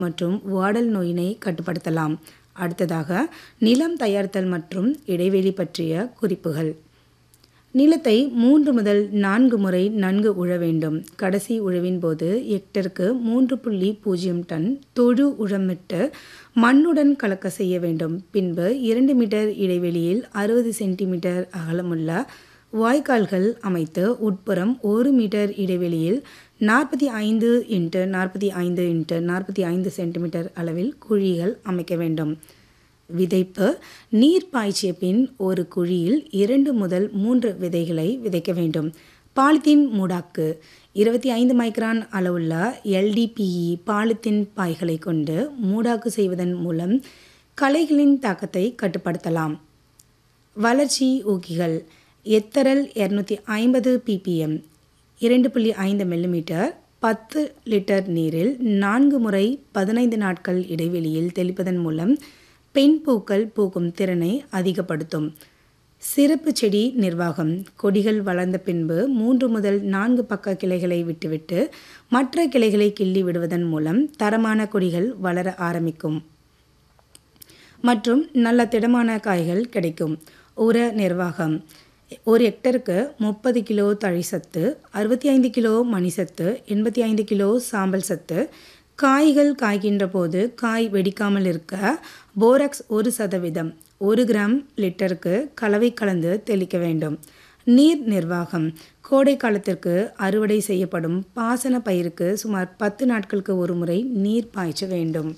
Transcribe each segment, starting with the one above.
மற்றும் வாடல் நோயினை கட்டுப்படுத்தலாம் அடுத்ததாக நிலம் தயாரித்தல் மற்றும் இடைவெளி பற்றிய குறிப்புகள் நிலத்தை மூன்று முதல் நான்கு முறை நன்கு உழ வேண்டும் கடைசி உழவின் போது ஹெக்டருக்கு மூன்று புள்ளி பூஜ்ஜியம் டன் தொழு உழமிட்டு மண்ணுடன் கலக்க செய்ய வேண்டும் பின்பு இரண்டு மீட்டர் இடைவெளியில் அறுபது சென்டிமீட்டர் அகலமுள்ள வாய்க்கால்கள் அமைத்து உட்புறம் ஒரு மீட்டர் இடைவெளியில் நாற்பத்தி ஐந்து இன்ட்டு நாற்பத்தி ஐந்து இன்ட்டு நாற்பத்தி ஐந்து சென்டிமீட்டர் அளவில் குழிகள் அமைக்க வேண்டும் விதைப்பு நீர் பாய்ச்சிய பின் ஒரு குழியில் இரண்டு முதல் மூன்று விதைகளை விதைக்க வேண்டும் பாலித்தீன் மூடாக்கு இருபத்தி ஐந்து மைக்ரான் அளவுள்ள எல்டிபிஇ பாலித்தீன் பாய்களை கொண்டு மூடாக்கு செய்வதன் மூலம் களைகளின் தாக்கத்தை கட்டுப்படுத்தலாம் வளர்ச்சி ஊக்கிகள் எத்தரல் இரநூத்தி ஐம்பது பிபிஎம் இரண்டு புள்ளி ஐந்து மில்லிமீட்டர் பத்து லிட்டர் நீரில் நான்கு முறை பதினைந்து நாட்கள் இடைவெளியில் தெளிப்பதன் மூலம் பெண் பூக்கள் பூக்கும் திறனை அதிகப்படுத்தும் சிறப்பு செடி நிர்வாகம் கொடிகள் வளர்ந்த பின்பு மூன்று முதல் நான்கு பக்க கிளைகளை விட்டுவிட்டு மற்ற கிளைகளை கிள்ளி விடுவதன் மூலம் தரமான கொடிகள் வளர ஆரம்பிக்கும் மற்றும் நல்ல திடமான காய்கள் கிடைக்கும் உர நிர்வாகம் ஒரு ஹெக்டருக்கு முப்பது கிலோ தழை சத்து அறுபத்தி ஐந்து கிலோ மணி சத்து எண்பத்தி ஐந்து கிலோ சாம்பல் சத்து காய்கள் காய்கின்ற போது காய் வெடிக்காமல் இருக்க போராக்ஸ் ஒரு சதவீதம் ஒரு கிராம் லிட்டருக்கு கலவை கலந்து தெளிக்க வேண்டும் நீர் நிர்வாகம் கோடை காலத்திற்கு அறுவடை செய்யப்படும் பாசன பயிருக்கு சுமார் பத்து நாட்களுக்கு ஒரு முறை நீர் பாய்ச்ச வேண்டும்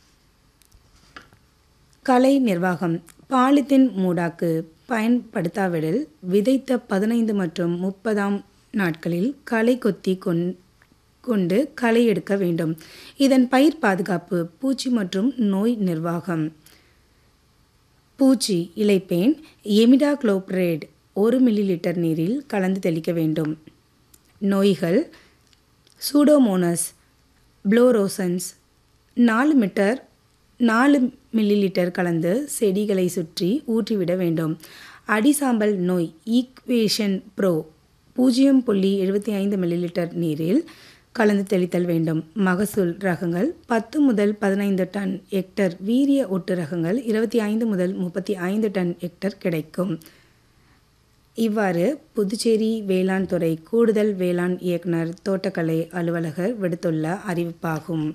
கலை நிர்வாகம் பாலித்தீன் மூடாக்கு பயன்படுத்தாவிடில் விதைத்த பதினைந்து மற்றும் முப்பதாம் நாட்களில் களை கொத்தி கொண் கொண்டு களை எடுக்க வேண்டும் இதன் பயிர் பாதுகாப்பு பூச்சி மற்றும் நோய் நிர்வாகம் பூச்சி இலைப்பேன் எமிடா குளோப்ரேட் ஒரு மில்லி லிட்டர் நீரில் கலந்து தெளிக்க வேண்டும் நோய்கள் சூடோமோனஸ் ப்ளோரோசன்ஸ் நாலு மீட்டர் நாலு மில்லி லிட்டர் கலந்து செடிகளை சுற்றி ஊற்றிவிட வேண்டும் அடிசாம்பல் நோய் ஈக்வேஷன் ப்ரோ பூஜ்ஜியம் புள்ளி எழுபத்தி ஐந்து மில்லி லிட்டர் நீரில் கலந்து தெளித்தல் வேண்டும் மகசூல் ரகங்கள் பத்து முதல் பதினைந்து டன் ஹெக்டர் வீரிய ஒட்டு ரகங்கள் இருபத்தி ஐந்து முதல் முப்பத்தி ஐந்து டன் ஹெக்டர் கிடைக்கும் இவ்வாறு புதுச்சேரி வேளாண் துறை கூடுதல் வேளாண் இயக்குனர் தோட்டக்கலை அலுவலகர் விடுத்துள்ள அறிவிப்பாகும்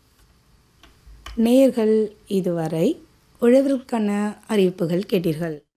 நேயர்கள் இதுவரை உழவருக்கான அறிவிப்புகள் கேட்டீர்கள்